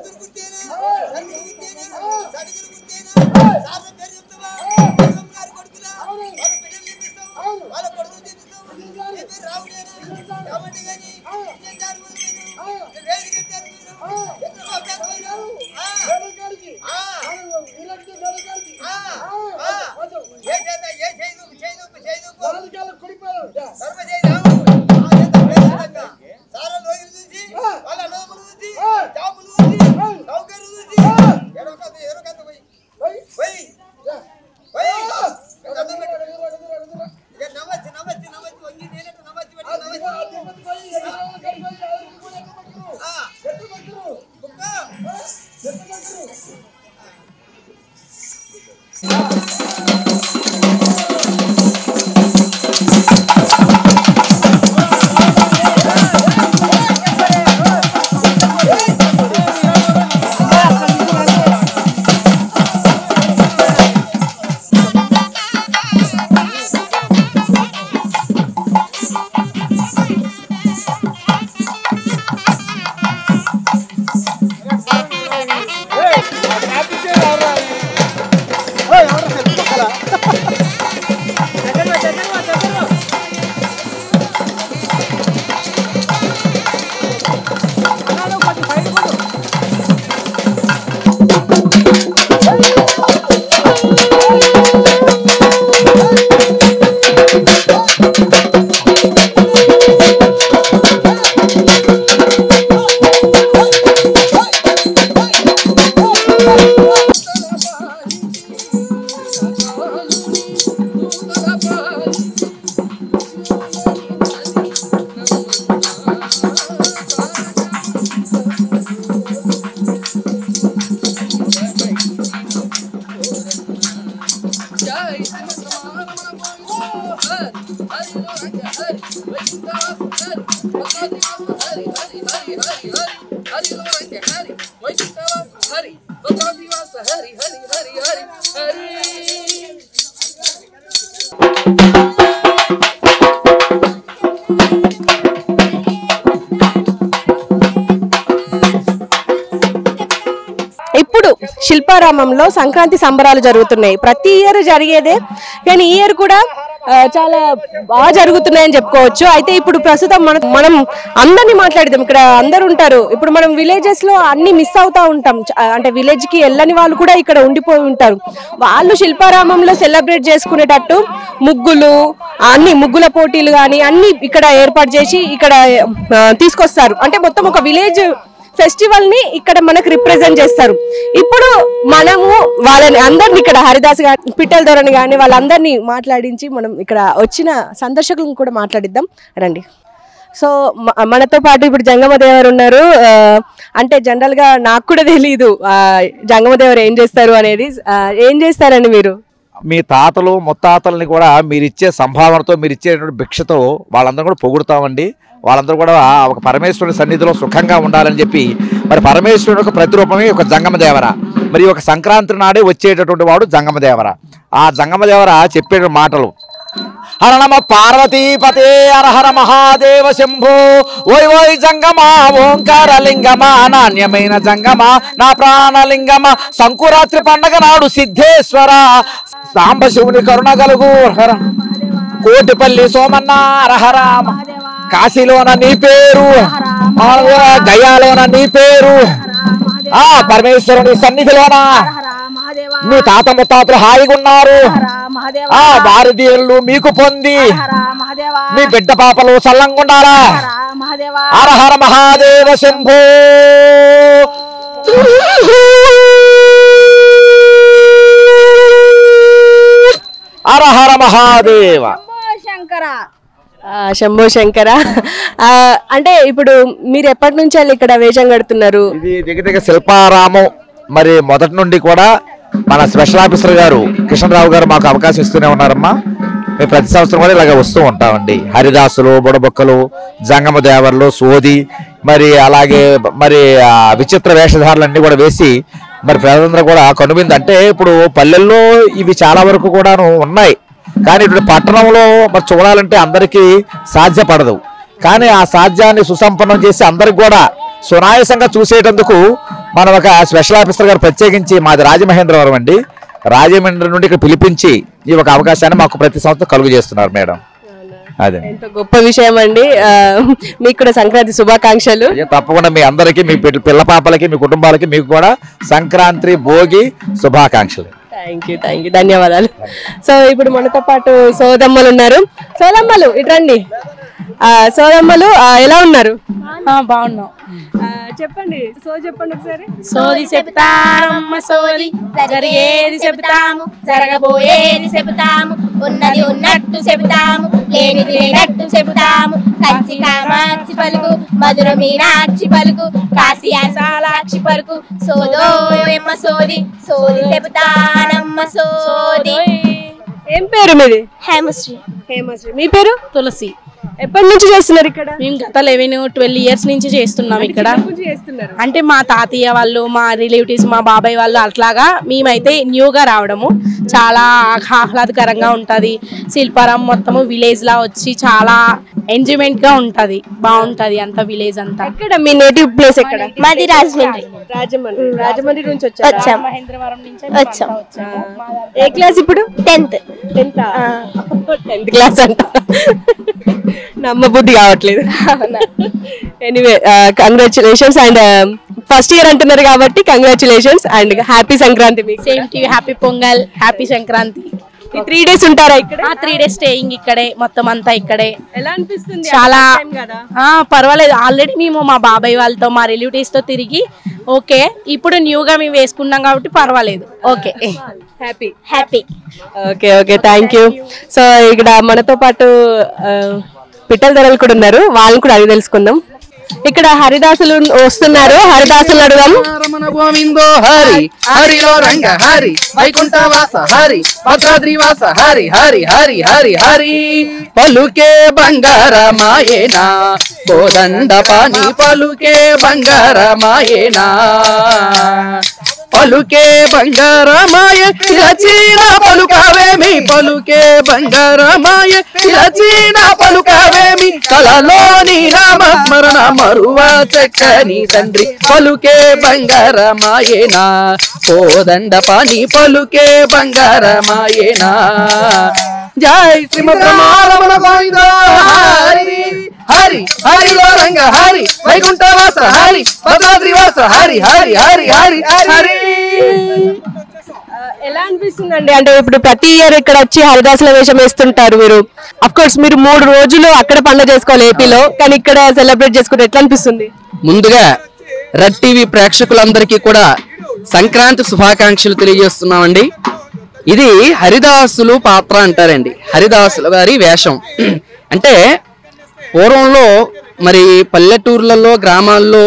ఎదురు గుర్తేనా నలుగురు గుర్తేనా సడిగిరి గుర్తేనా సార్ల పేరు చెప్తావా పెద్దమ్మ గారి కొడుకులా వాళ్ళ బిడ్డలు చూపిస్తావు వాళ్ళ కొడుకులు చూపిస్తావు నీ పేరు రావుడేనా కాబట్టి కానీ నేను దాని ముందు నేను వేదిక కట్టారు మీరు ఎక్కడ పంపారు మీరు? ఆ, ఆ, ఆ, ఆ. ఏ చేత ఏ చేయదు చేయదు చేయదు సర్వ చేయదు ఆ చేత వేదికంగా. సారా లోగిలు చూసి వాళ్ళ అన్నదమ్ములు చూసి జాములు చూసి నౌకరు చూసి ఎడొకత ఎడొకత పోయి పోయి పోయి అన్నం పెట్టు. ఇక నవ్వచ్చు నవ్వచ్చు నవ్వచ్చు వంగి నేనట్టు నవ్వచ్చు పెట్టి నవ్వచ్చు ఆ, కుక్క. హరి హరి హరి హరి హరి ఇప్పుడు శిల్పారామంలో సంక్రాంతి సంబరాలు జరుగుతున్నాయి ప్రతి ఇయర్ జరిగేదే కానీ ఈ ఇయర్ కూడా ఆ, చాలా బాగా జరుగుతున్నాయని చెప్పుకోవచ్చు అయితే ఇప్పుడు ప్రస్తుతం మనం మనం అందరినీ మాట్లాడిద్దాం ఇక్కడ అందరు ఉంటారు ఇప్పుడు మనం విలేజెస్ లో అన్ని మిస్ అవుతా ఉంటాం చ- అంటే విలేజ్ కి వెళ్ళని వాళ్ళు కూడా ఇక్కడ ఉండిపోయి ఉంటారు వాళ్ళు శిల్పారామంలో సెలబ్రేట్ చేసుకునేటట్టు ముగ్గులు అన్ని ముగ్గుల పోటీలు కానీ అన్ని ఇక్కడ ఏర్పాటు చేసి ఇక్కడ ఆ, తీసుకొస్తారు అంటే మొత్తం ఒక విలేజ్ ఫెస్టివల్ ని ఇక్కడ మనకు రిప్రజెంట్ చేస్తారు ఇప్పుడు మనము వాళ్ళని అందరిని ఇక్కడ హరిదాస్ గారి పిట్టల ధోరణి కానీ వాళ్ళందరినీ మాట్లాడించి మనం ఇక్కడ వచ్చిన సందర్శకులను కూడా మాట్లాడిద్దాం రండి సో మ- మనతో పాటు ఇప్పుడు జంగమదేవరు ఉన్నారు ఆ, అంటే జనరల్ గా నాకు కూడా తెలియదు జంగమదేవరు ఏం చేస్తారు అనేది ఆ, ఏం చేస్తారండి మీరు మీ తాతలు ముత్తాతల్ని కూడా మీరు ఇచ్చే సంభావనతో మీరు ఇచ్చేటువంటి భిక్షతో వాళ్ళందరూ కూడా పొగుడుతామండి వాళ్ళందరూ కూడా ఒక పరమేశ్వరుని సన్నిధిలో సుఖంగా ఉండాలని చెప్పి మరి పరమేశ్వరుని యొక్క ప్రతిరూపమే ఒక జంగమదేవర మరి ఒక సంక్రాంతి నాడే వచ్చేటటువంటి వాడు జంగమదేవర ఆ జంగమదేవర చెప్పే మాటలు హర నమ పార్వతీపతే హరహర మహాదేవ శంభో ఓయ్ ఓయ్ జంగమా ఓంకార లింగమా నాణ్యమైన జంగమా నా ప్రాణలింగమ సంకురాత్రి పండగ నాడు సిద్ధేశ్వర సాంబశివుని కరుణ కలుగు హర కోటిపల్లి సోమన్న హరహరామ కాశీలోన నీ పేరు ఆ, గయాలోన నీ పేరు ఆ పరమేశ్వరుని సన్నిధిలోన మీ తాత ముత్తాతలు హాయిగా ఉన్నారు ఆ భారతీయులు మీకు పొంది మీ బిడ్డ పాపలు సల్లంగుండాలా హర హర మహాదేవ శంభో హర హర మహాదేవ ఆ, శంభో శంకర ఆ, అంటే ఇప్పుడు మీరు ఎప్పటి నుంచి వెళ్ళి ఇక్కడ వేషం కడుతున్నారు ఇది దగ్గర దగ్గర శిల్పారామం మరి మొదటి నుండి కూడా మన స్పెషల్ ఆఫీసర్ గారు కిషన్ గారు మాకు అవకాశం ఇస్తూనే ఉన్నారమ్మా మేము ప్రతి సంవత్సరం కూడా ఇలాగ వస్తూ ఉంటామండి హరిదాసులు బుడబొక్కలు జంగమ దేవర్లు సోది మరి అలాగే మరి ఆ విచిత్ర వేషధారులన్నీ కూడా వేసి మరి ప్రజలందరూ కూడా కనువింది అంటే ఇప్పుడు పల్లెల్లో ఇవి చాలా వరకు కూడాను ఉన్నాయి కానీ ఇప్పుడు పట్టణంలో మరి చూడాలంటే అందరికీ సాధ్యపడదు కానీ ఆ సాధ్యాన్ని సుసంపన్నం చేసి అందరికి కూడా సునాయాసంగా చూసేటందుకు మనం ఒక స్పెషల్ ఆఫీసర్ గారు ప్రత్యేకించి మాది రాజమహేంద్రవరం అండి రాజమండ్రి నుండి ఇక్కడ పిలిపించి ఈ ఒక అవకాశాన్ని మాకు ప్రతి సంవత్సరం కలుగు చేస్తున్నారు మేడం అదే ఎంత గొప్ప విషయం అండి ఆ, మీకు కూడా సంక్రాంతి శుభాకాంక్షలు అయ్యో, తప్పకుండా మీ అందరికీ మీ పిల్ల పిల్ల పాపలకి మీ కుటుంబాలకి మీకు కూడా సంక్రాంతి భోగి శుభాకాంక్షలు థ్యాంక్ యూ థ్యాంక్ యూ ధన్యవాదాలు సో ఇప్పుడు మనతో పాటు సోదమ్మలు ఉన్నారు సోదమ్మలు ఇటు రండి ఆ, సోదమ్మలు ఆ, ఎలా ఉన్నారు బాగున్నాం ఆ, చెప్పండి సో చెప్పండి ఒకసారి సోది చెప్తామమ్మ సోది జరిగేది చెబుతాము జరగబోయేది చెబుతాము ఉన్నది ఉన్నట్టు చెబుతాము లేనిది లేనట్టు చెబుతాము కంచి కామాక్షి పలుకు మధుర మీనాక్షి పలుకు కాశీ సాలాక్షి పలుకు సోదో ఎమ్మ సోది సోది చెబుతానమ్మ సోది ఏం పేరు మీది హేమశ్రీ హేమశ్రీ మీ పేరు తులసి ఎప్పటి నుంచి చేస్తున్నారు ఇక్కడ మేము గత లెవెన్ ట్వెల్వ్ ఇయర్స్ నుంచి చేస్తున్నాం ఇక్కడ చేస్తున్నారు అంటే మా తాతయ్య వాళ్ళు మా రిలేటివ్స్ మా బాబాయ్ వాళ్ళు అట్లాగా మేమైతే న్యూగా రావడము చాలా ఆహ్లాదకరంగా ఉంటుంది శిల్పారం మొత్తము విలేజ్ లా వచ్చి చాలా ఎంజాయ్మెంట్ గా ఉంటది బాగుంటది అంత విలేజ్ అంతా ఎక్కడ మీ నేటివ్ ప్లేస్ ఎక్కడ మాది రాజమండ్రి రాజమండ్రి రాజమండ్రి నుంచి వచ్చారు వచ్చాం మహేంద్రవరం నుంచి వచ్చాం ఏ క్లాస్ ఇప్పుడు టెన్త్ టెన్త్ టెన్త్ క్లాస్ అంట నమ్మబుద్ధి కావట్లేదు anyway congratulations and first year అంటున్నారు కాబట్టి కంగ్రాచులేషన్స్ అండ్ హ్యాపీ సంక్రాంతి మీకు same to happy Pongal happy Sankranti ఈ త్రీ డేస్ ఉంటారా ఇక్కడ ఆ త్రీ డేస్ స్టేయింగ్ ఇక్కడే మొత్తం అంతా ఇక్కడే ఎలా అనిపిస్తుంది చాలా కదా ఆ, పర్వాలేదు ఆల్రెడీ మేము మా బాబాయ్ వాళ్ళతో మా రిలేటివ్స్ తో తిరిగి ఓకే ఇప్పుడు న్యూగా మేము వేసుకున్నాం కాబట్టి పర్వాలేదు okay happy happy okay okay thank you so ఇక్కడ మనతో పాటు ఆ, పిట్టల ధరలు కూడా ఉన్నారు వాళ్ళని కూడా అడిగి తెలుసుకుందాం ఇక్కడ హరిదాసులు వస్తున్నారు హరిదాసులు అడుగుదాం రమణ గోవిందో హరి హరిలో రంగ హరి వైకుంఠవాస హరి భద్రాద్రి వాస హరి హరి హరి హరి హరి పలుకే బంగారమాయేనా కోదండ పాని పలుకే బంగారమాయేనా పలుకే బంగారమాయ రచీన పలుకవేమి పలుకే బంగారమాయ రచీన పలుకవేమి కలలోని నామస్మరణ మరువ చక్కని తండ్రి పలుకే బంగారమాయేనా కోదండ పాని పలుకే బంగారమాయేనా జై శ్రీమద్ రమారమణ గోవింద హరి హరి హరిలో రంగ హరి వైకుంఠవాస హరి భద్రాద్రి వాస హరి హరి హరి హరి హరి ఎలా అనిపిస్తుందండి అంటే ఇప్పుడు ప్రతి ఇయర్ ఇక్కడ వచ్చి హరిదాసుల వేషం వేస్తుంటారు మీరు అఫ్ కోర్స్ మీరు మూడు రోజులు అక్కడ పండుగ చేసుకోవాలి ఏపీలో కానీ ఇక్కడ సెలబ్రేట్ చేసుకుంటే ఎట్లా అనిపిస్తుంది ముందుగా రెడ్ టీవీ ప్రేక్షకులందరికీ కూడా సంక్రాంతి శుభాకాంక్షలు తెలియజేస్తున్నామండి ఇది హరిదాసులు పాత్ర అంటారండి హరిదాసుల వారి వేషం అంటే పూర్వంలో మరి పల్లెటూర్లలో గ్రామాల్లో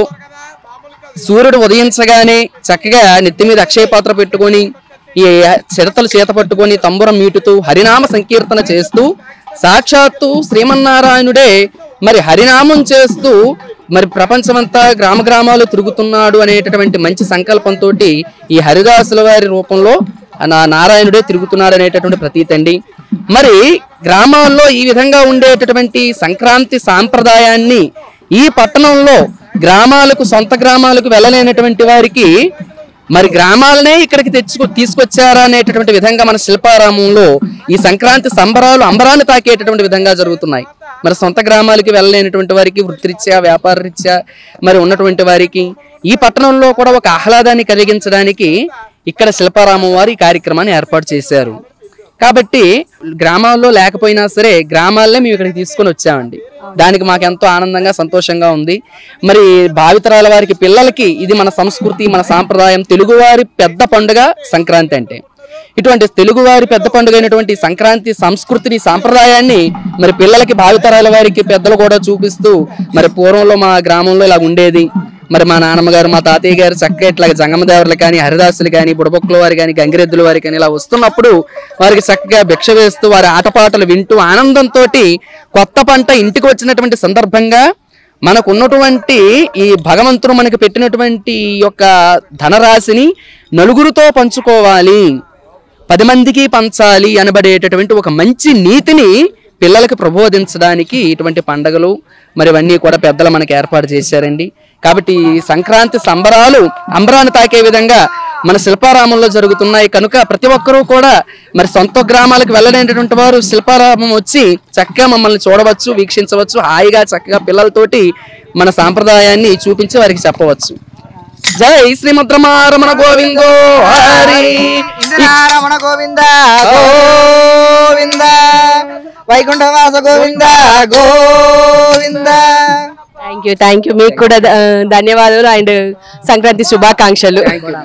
సూర్యుడు ఉదయించగానే చక్కగా నెత్తి మీద అక్షయ పాత్ర పెట్టుకొని ఈ చిడతలు చేత పట్టుకొని తంబురం మీటుతూ హరినామ సంకీర్తన చేస్తూ సాక్షాత్తు శ్రీమన్నారాయణుడే మరి హరినామం చేస్తూ మరి ప్రపంచమంతా గ్రామ గ్రామాలు తిరుగుతున్నాడు అనేటటువంటి మంచి సంకల్పంతో ఈ హరిదాసుల వారి రూపంలో నా నారాయణుడే తిరుగుతున్నాడు అనేటటువంటి ప్రతీతి అండి మరి గ్రామాల్లో ఈ విధంగా ఉండేటటువంటి సంక్రాంతి సాంప్రదాయాన్ని ఈ పట్టణంలో గ్రామాలకు సొంత గ్రామాలకు వెళ్ళలేనటువంటి వారికి మరి గ్రామాలనే ఇక్కడికి తెచ్చుకు తీసుకొచ్చారా అనేటటువంటి విధంగా మన శిల్పారామంలో ఈ సంక్రాంతి సంబరాలు అంబరాన్ని తాకేటటువంటి విధంగా జరుగుతున్నాయి మరి సొంత గ్రామాలకి వెళ్ళలేనటువంటి వారికి వృత్తిరీత్యా వ్యాపార రీత్యా మరి ఉన్నటువంటి వారికి ఈ పట్టణంలో కూడా ఒక ఆహ్లాదాన్ని కలిగించడానికి ఇక్కడ శిల్పారామం వారు ఈ కార్యక్రమాన్ని ఏర్పాటు చేశారు కాబట్టి గ్రామాల్లో లేకపోయినా సరే గ్రామాలనే మేము ఇక్కడికి తీసుకొని వచ్చామండి దానికి మాకు ఎంతో ఆనందంగా సంతోషంగా ఉంది మరి భావితరాల వారికి పిల్లలకి ఇది మన సంస్కృతి మన సాంప్రదాయం తెలుగువారి పెద్ద పండుగ సంక్రాంతి అంటే ఇటువంటి తెలుగువారి పెద్ద పండుగ అయినటువంటి సంక్రాంతి సంస్కృతిని సాంప్రదాయాన్ని మరి పిల్లలకి భావితరాల వారికి పెద్దలు కూడా చూపిస్తూ మరి పూర్వంలో మా గ్రామంలో ఇలా ఉండేది మరి మా నాన్నమ్మ గారు మా తాతయ్య గారు చక్కగా ఇట్లా జంగమదేవరులు కానీ హరిదాసులు కానీ బుడబొక్కల వారు కానీ గంగిరెద్దుల వారి కానీ ఇలా వస్తున్నప్పుడు వారికి చక్కగా భిక్ష వేస్తూ వారి ఆటపాటలు వింటూ ఆనందంతో కొత్త పంట ఇంటికి వచ్చినటువంటి సందర్భంగా మనకు ఉన్నటువంటి ఈ భగవంతుడు మనకి పెట్టినటువంటి ఈ యొక్క ధనరాశిని నలుగురితో పంచుకోవాలి పది మందికి పంచాలి అనబడేటటువంటి ఒక మంచి నీతిని పిల్లలకు ప్రబోధించడానికి ఇటువంటి పండగలు మరి ఇవన్నీ కూడా పెద్దలు మనకి ఏర్పాటు చేశారండి కాబట్టి ఈ సంక్రాంతి సంబరాలు అంబరాన్ని తాకే విధంగా మన శిల్పారామంలో జరుగుతున్నాయి కనుక ప్రతి ఒక్కరూ కూడా మరి సొంత గ్రామాలకు వెళ్ళలేనటువంటి వారు శిల్పారామం వచ్చి చక్కగా మమ్మల్ని చూడవచ్చు వీక్షించవచ్చు హాయిగా చక్కగా పిల్లలతోటి మన సాంప్రదాయాన్ని చూపించి వారికి చెప్పవచ్చు జై శ్రీమద్రమారమణ గోవిందో హరి రమణ గోవింద గోవింద వైకుంఠవాస Govinda Govinda thank you thank you మీకు కూడా ధ- ధన్యవాదాలు అండ్ సంక్రాంతి శుభాకాంక్షలు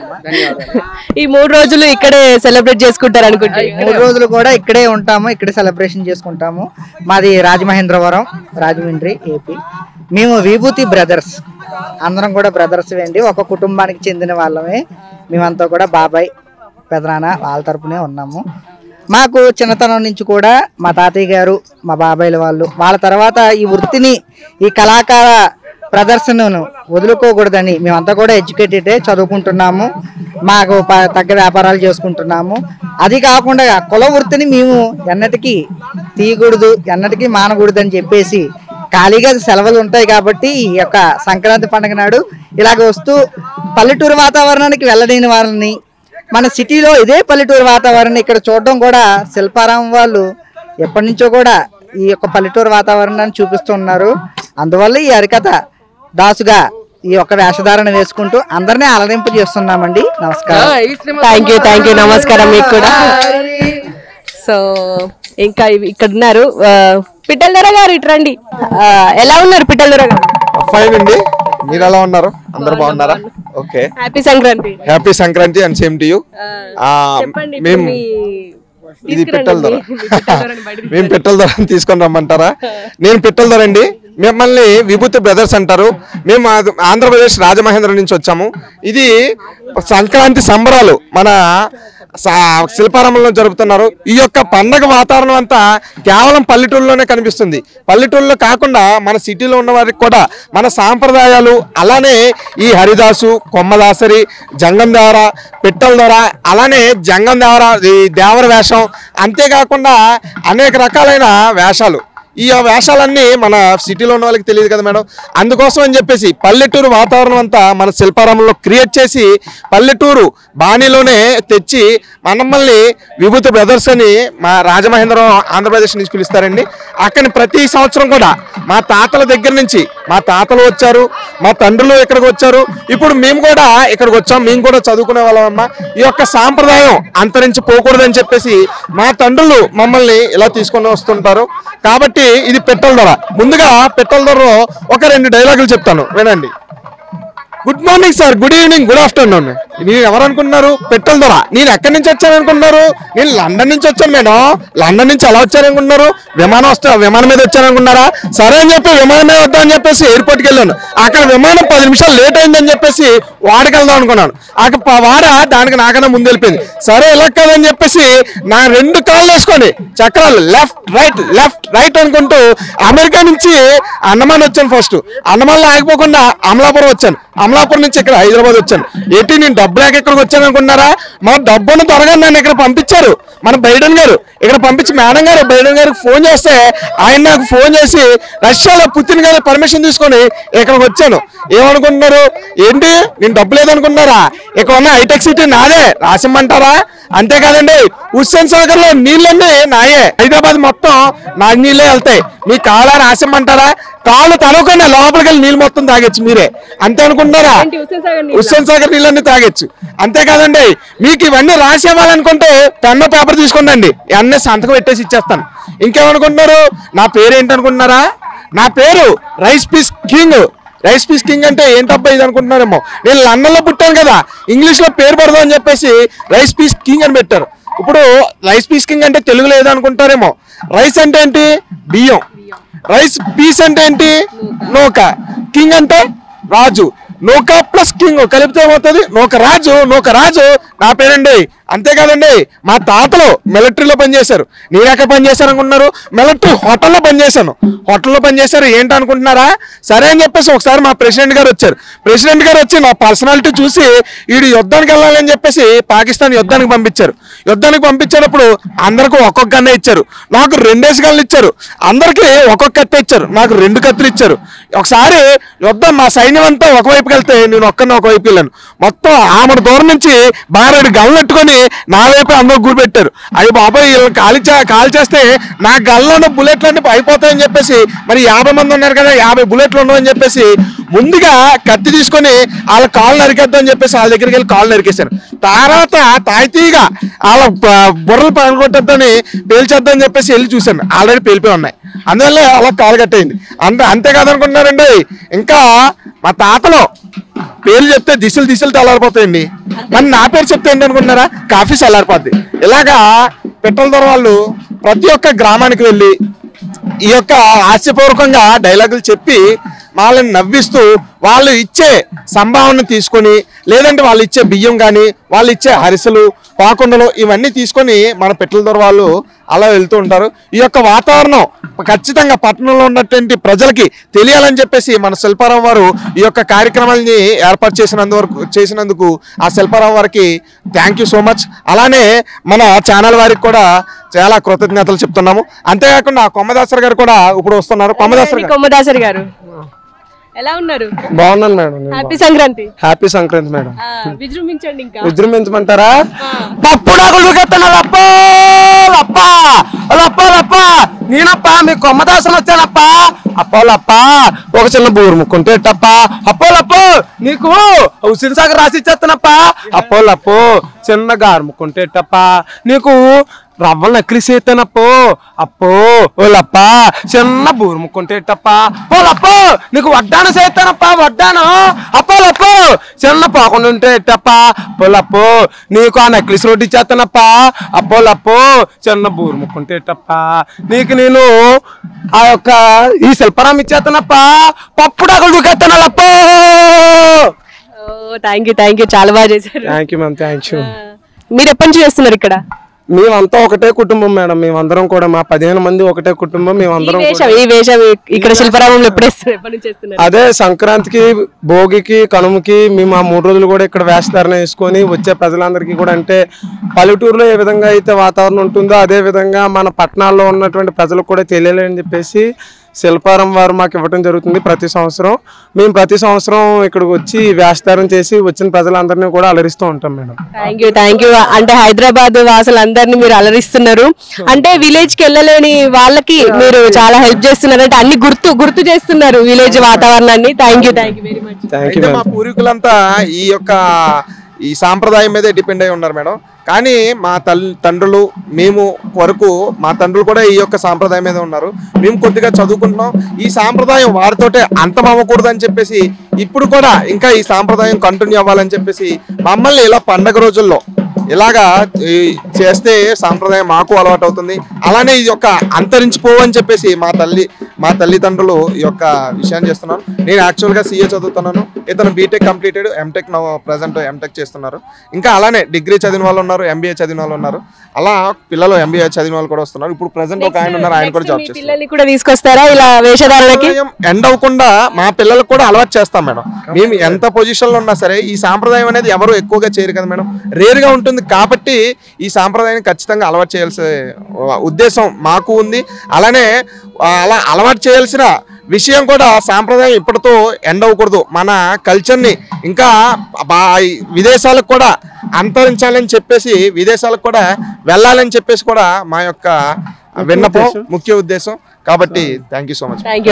ఈ మూడు రోజులు ఇక్కడే సెలబ్రేట్ చేసుకుంటారు అనుకుంటా మూడు రోజులు కూడా ఇక్కడే ఉంటాము ఇక్కడే సెలబ్రేషన్ చేసుకుంటాము మాది రాజమహేంద్రవరం రాజమండ్రి ఏపీ మేము విభూతి బ్రదర్స్ అందరం కూడా బ్రదర్స్ అండి ఒక కుటుంబానికి చెందిన వాళ్ళమే మేమంతా కూడా బాబాయ్ పెదనాన్న వాళ్ళ తరపునే ఉన్నాము మాకు చిన్నతనం నుంచి కూడా మా తాతయ్య గారు మా బాబాయ్ల వాళ్ళు వాళ్ళ తర్వాత ఈ వృత్తిని ఈ కళాకార ప్రదర్శనను వదులుకోకూడదని మేమంతా కూడా ఎడ్యుకేటెడే చదువుకుంటున్నాము మాకు ప- తగ్గ వ్యాపారాలు చేసుకుంటున్నాము అది కాకుండా కుల వృత్తిని మేము ఎన్నటికీ తీయకూడదు ఎన్నటికీ మానకూడదు అని చెప్పేసి ఖాళీగా సెలవులు ఉంటాయి కాబట్టి ఈ యొక్క సంక్రాంతి పండుగ నాడు ఇలాగ వస్తూ పల్లెటూరు వాతావరణానికి వెళ్ళలేని వాళ్ళని మన సిటీలో ఇదే పల్లెటూరు వాతావరణం ఇక్కడ చూడడం కూడా శిల్పారామం వాళ్ళు ఎప్పటి నుంచో కూడా ఈ యొక్క పల్లెటూరు వాతావరణాన్ని చూపిస్తున్నారు అందువల్ల ఈ హరికథ దాసుగా ఈ యొక్క వేషధారణ వేసుకుంటూ అందరినీ అలరింపు చేస్తున్నామండి నమస్కారం థ్యాంక్ యూ థ్యాంక్ యూ నమస్కారం మీకు కూడా సో ఇంకా ఇవి- ఇక్కడ ఉన్నారు ఆ, పిట్టల దొర గారు ఇటు రండి ఆ, ఎలా ఉన్నారు పిట్టల దొర గారు ఫైన్ అండి మీరు ఎలా ఉన్నారు అందరు బాగున్నారా okay happy Sankranti happy Sankranti and same to you చెప్పండి ఇప్పుడు మేము మీ ఇది తీసుకురండి పిట్టల ధర మీ- మీ పిట్టల ధరని బయటికి మేము పిట్టల ధర తీసుకొని రమ్మంటారా నేను పిట్టల ధర అండి మిమ్మల్ని విభూతి బ్రదర్స్ అంటారు మేము ఆ- ఆంధ్రప్రదేశ్ రాజమహేంద్ర నుంచి వచ్చాము ఇది సంక్రాంతి సంబరాలు మన సా- శిల్పారామంలో జరుపుతున్నారు ఈ యొక్క పండగ వాతావరణం అంతా కేవలం పల్లెటూరులోనే కనిపిస్తుంది పల్లెటూరులో కాకుండా మన సిటీలో ఉన్న వారికి కూడా మన సాంప్రదాయాలు అలానే ఈ హరిదాసు కొమ్మదాసరి జంగం దేవర పిట్టల దొర అలానే జంగం దేవర ఈ దేవర వేషం అంతేకాకుండా అనేక రకాలైన వేషాలు ఈ వేషాలన్నీ మన సిటీలో ఉన్న వాళ్ళకి తెలియదు కదా మేడం అందుకోసం అని చెప్పేసి పల్లెటూరు వాతావరణం అంతా మన శిల్పారామంలో క్రియేట్ చేసి పల్లెటూరు బాణీలోనే తెచ్చి మనమ్మల్ని విభూతి బ్రదర్స్ అని మా రాజమహేంద్రం ఆంధ్రప్రదేశ్ నుంచి పిలుస్తారండి అక్కడి ప్రతి సంవత్సరం కూడా మా తాతల దగ్గర నుంచి మా తాతలు వచ్చారు మా తండ్రులు ఇక్కడికి వచ్చారు ఇప్పుడు మేము కూడా ఇక్కడికి వచ్చాం మేము కూడా చదువుకునే వాళ్ళం అమ్మ ఈ యొక్క సాంప్రదాయం అంతరించిపోకూడదని చెప్పేసి మా తండ్రులు మమ్మల్ని ఇలా తీసుకొని వస్తుంటారు కాబట్టి ఇది పెట్రోల్ ధర ముందుగా పెట్రోల్ ధర ఒక రెండు డైలాగులు చెప్తాను వినండి good morning sir good evening good afternoon నేను ఎవరు అనుకున్నారు పెట్రోల్ ధర నేను ఎక్కడి నుంచి వచ్చాను అనుకున్నారు నేను లండన్ నుంచి వచ్చాను మేడం లండన్ నుంచి ఎలా వచ్చాను అనుకున్నారు విమానం వస్తా విమానం మీద వచ్చాను అనుకున్నారా సరే అని చెప్పి విమానం మీద వద్దాం అని చెప్పేసి ఎయిర్పోర్ట్కి వెళ్ళాను అక్కడ విమానం పది నిమిషాలు లేట్ అయిందని చెప్పేసి వాడికి వెళ్దాం అనుకున్నాను అక్కడ ప- వాడ దానికి నాకన్నా ముందు వెళ్ళిపోయింది సరే ఇలా కదని చెప్పేసి నా రెండు కాళ్ళు వేసుకొని చక్రాలు లెఫ్ట్ రైట్ లెఫ్ట్ రైట్ అనుకుంటూ అమెరికా నుంచి అన్నమాన్ వచ్చాను ఫస్ట్ అన్నమాన్లో ఆగిపోకుండా అమలాపురం వచ్చాను అమలాపురం నుంచి ఇక్కడ హైదరాబాద్ వచ్చాను ఏంటి నేను డబ్బు లేక ఇక్కడికి వచ్చాను అనుకున్నారా మా డబ్బును త్వరగా నన్ను ఇక్కడ పంపించారు మన బైడెన్ గారు ఇక్కడ పంపించి మేడం గారు బైడెన్ గారికి ఫోన్ చేస్తే ఆయన నాకు ఫోన్ చేసి రష్యాలో పుతిన్ గారి పర్మిషన్ తీసుకొని ఇక్కడికి వచ్చాను ఏమనుకుంటున్నారు ఏంటి నేను డబ్బు లేదనుకున్నారా ఇక్కడ ఉన్న హైటెక్ సిటీ నాదే రాసిమ్మంటారా అంతేకాదండి హుస్సేన్ సాగర్ లో నీళ్ళన్నీ నాయే హైదరాబాద్ మొత్తం నా నీళ్ళే వెళ్తాయి మీ కాలా రాసిమ్మంటారా కాళ్ళు తడవకుండా లోపలికి వెళ్ళి నీళ్ళు మొత్తం తాగొచ్చు మీరే అంతే అనుకుంటున్నారా హుస్సేన్ సాగర్ నీళ్ళన్నీ తాగొచ్చు అంతేకాదండి మీకు ఇవన్నీ రాసి ఇవ్వాలనుకుంటే పెన్ను పేపర్ తీసుకోండి అన్నీ సంతకం పెట్టేసి ఇచ్చేస్తాను ఇంకేమనుకుంటున్నారు నా పేరు ఏంటనుకుంటున్నారా నా పేరు rice peace king rice peace king అంటే ఏంటబ్బా ఇది అనుకుంటున్నారేమో నేను లండన్ లో పుట్టాను కదా ఇంగ్లీష్ లో పేరు పడదాం అని చెప్పేసి రైస్ పీస్ కింగ్ అని పెట్టారు ఇప్పుడు రైస్ పీస్ కింగ్ అంటే తెలుగులో ఏదనుకుంటారేమో రైస్ అంటే ఏంటి బియ్యం రైస్ పీస్ అంటే ఏంటి నూక కింగ్ అంటే రాజు నూక ప్లస్ కింగ్ కలిపితే ఏమవుతుంది నూక రాజు నూక రాజు నా పేరండి అంతేకాదండి మా తాతలు మిలిటరీలో పనిచేశారు నేను ఎక్కడ పనిచేశాను అనుకుంటున్నారు మిలిటరీ హోటల్లో పనిచేశాను హోటల్లో పనిచేశారు ఏంటి అనుకుంటున్నారా సరే అని చెప్పేసి ఒకసారి మా ప్రెసిడెంట్ గారు వచ్చారు ప్రెసిడెంట్ గారు వచ్చి నా పర్సనాలిటీ చూసి వీడు యుద్ధానికి వెళ్ళాలని చెప్పేసి పాకిస్తాన్ యుద్ధానికి పంపించారు యుద్ధానికి పంపించేటప్పుడు అందరికీ ఒక్కొక్క గన్నే ఇచ్చారు నాకు రెండేసి గన్నులు ఇచ్చారు అందరికీ ఒక్కొక్క కత్తి ఇచ్చారు నాకు రెండు కత్తులు ఇచ్చారు ఒకసారి యుద్ధం మా సైన్యం అంతా ఒకవైపుకి వెళ్తే నేను ఒక్కరిని ఒకవైపు వెళ్ళాను మొత్తం ఆమె దూరం నుంచి బారెడు గన్నులు పెట్టుకొని నా వైపు అందరూ గురి పెట్టారు అయ్యి బాబాయ్ వీళ్ళని కాల్ చే కాల్ చేస్తే నా గల్లలో బుల్లెట్లు అన్ని అయిపోతాయని చెప్పేసి మరి యాభై మంది ఉన్నారు కదా యాభై బుల్లెట్లు ఉండవని చెప్పేసి ముందుగా కత్తి తీసుకొని వాళ్ళ కాళ్ళు నరికేద్దామని చెప్పేసి వాళ్ళ దగ్గరికి వెళ్ళి కాళ్ళు నరికేశాను తర్వాత తాయితీగా వాళ్ళ బ- బుర్రలు పగలగొట్టద్దని పేల్చేద్దామని చెప్పేసి వెళ్ళి చూశాను ఆల్రెడీ పేలిపోయి ఉన్నాయి అందువల్ల అలా కాలు కట్టేయండి అంతే అంతే కాదనుకుంటున్నారండి ఇంకా మా తాతలో పేర్లు చెప్తే దిశలు దిశలు తెల్లారిపోతాయండి మరి నా పేరు చెప్తే ఏంటి అనుకుంటున్నారా కాఫీ చల్లారిపోద్ది ఇలాగా పెట్టల దొర వాళ్ళు ప్రతి ఒక్క గ్రామానికి వెళ్ళి ఈ యొక్క హాస్యపూర్వకంగా డైలాగులు చెప్పి వాళ్ళని నవ్విస్తూ వాళ్ళు ఇచ్చే సంభావన తీసుకొని లేదంటే వాళ్ళు ఇచ్చే బియ్యం కానీ వాళ్ళు ఇచ్చే హరిసెలు పాకుండలు ఇవన్నీ తీసుకొని మన పెట్టెల దొర వాళ్ళు అలా వెళ్తూ ఉంటారు ఈ యొక్క వాతావరణం ఖచ్చితంగా పట్టణంలో ఉన్నటువంటి ప్రజలకి తెలియాలని చెప్పేసి మన శిల్పారావు వారు ఈ యొక్క కార్యక్రమాలని ఏర్పాటు చేసినందువరకు చేసినందుకు ఆ శిల్పారావు వారికి థ్యాంక్ యూ సో మచ్ అలానే మన ఛానల్ వారికి కూడా చాలా కృతజ్ఞతలు చెప్తున్నాము అంతేకాకుండా కొమ్మదాసర్ గారు కూడా ఇప్పుడు వస్తున్నారు కొమ్మదాసర్ గారు కొమ్మదాసరి గారు ఎలా ఉన్నారు బాగున్నాను మేడం నేను happy Sankranti happy Sankranti madam ఆ, విజృంభించండి ఇంకా విజృంభించమంటారా పప్పుడు అగులు లప్ప లప్ప లప్ప లప్ప నేనప్ప మీ కొమ్మదాసం వచ్చానప్ప అప్పోలప్ప ఒక చిన్న బూరు ముక్కుంటే ఎట్టప్ప అప్పోలప్ప నీకు హుసిన్ సాగర్ రాసి ఇచ్చేస్తానప్ప అప్పోలప్పు చిన్న గారు ముక్కుంటే ఎట్టప్ప నీకు రవ్వలు నకిలీ చేస్తానప్పో అప్పో ఓలప్ప చిన్న బూరు ముక్కుంటే ఎట్టప్ప ఓలప్పో నీకు వడ్డాను చేస్తానప్ప వడ్డాను అప్పోలప్పు చిన్న పోకుండా ఉంటే ఎట్టప్ప అప్పోలప్పు నీకు ఆ నెక్లెస్ రోడ్డు ఇచ్చేస్తానప్ప అప్పోలప్పు చిన్న బూరు ముక్కుంటే ఎట్టప్ప నీకు నేను ఆ యొక్క ఈ శిల్పరాం ఇచ్చేస్తానప్ప పప్పుడు అక్కడ దూకెత్తానప్పో థ్యాంక్ యూ థ్యాంక్ యూ చాలా బాగా చేశారు thank you ma'am thank you మీరు ఎప్పటి నుంచి చేస్తున్నారు ఇక్కడ మేమంతా ఒకటే కుటుంబం మేడం మేమందరం కూడా మా పదిహేను మంది ఒకటే కుటుంబం ఈ మేమందరం వేషం కూడా- ఈ వేషం ఇక్కడ శిల్పరామంలో ఎప్పుడు వేస్తున్నారు ఎప్పటి నుంచి చేస్తున్నారు అదే సంక్రాంతికి భోగికి కనుమకి మేము ఆ మూడు రోజులు కూడా ఇక్కడ వేషధారణ వేసుకొని వచ్చే ప్రజలందరికీ కూడా అంటే పల్లెటూరులో ఏ విధంగా అయితే వాతావరణం ఉంటుందో అదే విధంగా మన పట్టణాల్లో ఉన్నటువంటి ప్రజలకు కూడా తెలియాలని చెప్పేసి శిల్పారం వారు మాకు ఇవ్వడం జరుగుతుంది ప్రతి సంవత్సరం మేము ప్రతి సంవత్సరం ఇక్కడికి వచ్చి వేషధారం చేసి వచ్చిన ప్రజలందరినీ కూడా అలరిస్తూ ఉంటాం madam thank you thank you అంటే హైదరాబాద్ వాసులందరినీ మీరు అలరిస్తున్నారు అంటే విలేజ్ కి వెళ్ళలేని వాళ్ళకి మీరు చాలా హెల్ప్ చేస్తున్నారు అంటే అన్ని గుర్తు గుర్తు చేస్తున్నారు విలేజ్ వాతావరణాన్ని thank you thank you very much thank you అయితే మా మేడం పూర్వీకులంతా ఈ యొక్క ఈ సాంప్రదాయం మీదే డిపెండ్ అయి ఉన్నారు మేడం కానీ మా తల్లి తండ్రులు మేము వరకు మా తండ్రులు కూడా ఈ యొక్క సాంప్రదాయం మీద ఉన్నారు మేము కొద్దిగా చదువుకుంటున్నాం ఈ సాంప్రదాయం వారితోటే అంతం అవ్వకూడదు అని చెప్పేసి ఇప్పుడు కూడా ఇంకా ఈ సాంప్రదాయం కంటిన్యూ అవ్వాలని చెప్పేసి మమ్మల్ని ఇలా పండగ రోజుల్లో ఇలాగా ఈ చేస్తే సాంప్రదాయం మాకు అలవాటు అవుతుంది అలానే ఇది యొక్క అంతరించిపోవని చెప్పేసి మా తల్లి మా తల్లిదండ్రులు ఈ యొక్క విషయాన్ని చేస్తున్నాను నేను యాక్చువల్గా సీఏ చదువుతున్నాను ఇతను BTech completed MTech no present MTech చేస్తున్నారు ఇంకా అలానే డిగ్రీ చదివిన వాళ్ళు ఉన్నారు ఎంబీఏ చదివిన వాళ్ళు ఉన్నారు అలా పిల్లలు ఎంబీఏ చదివిన వాళ్ళు కూడా వస్తున్నారు ఇప్పుడు ప్రజెంట్ ఒక ఆయన ఉన్నారు ఆయన కూడా జాబ్ చేస్తున్నారు పిల్లల్ని కూడా తీసుకొస్తారా ఇలా వేషధారణకి సాంప్రదాయం ఎండ్ అవ్వకుండా మా పిల్లలకు కూడా అలవాటు చేస్తాం మేడం మేము ఎంత పొజిషన్ లో ఉన్నా సరే ఈ సాంప్రదాయం అనేది ఎవరు ఎక్కువగా చేయరు కదా మేడం రేర్ గా ఉంటుంది కాబట్టి ఈ సాంప్రదాయాన్ని ఖచ్చితంగా అలవాటు చేయాల్సిన ఉద్దేశం మాకు ఉంది అలానే ఆ, అలా అలవాటు చేయాల్సిన విషయం కూడా సాంప్రదాయం ఇప్పటితో ఎండ్ అవ్వకూడదు మన కల్చర్ని ఇంకా బా విదేశాలకు కూడా అంతరించాలని చెప్పేసి విదేశాలకు కూడా వెళ్ళాలని చెప్పేసి కూడా మా యొక్క విన్నపం ముఖ్య ఉద్దేశం కాబట్టి thank you so much thank you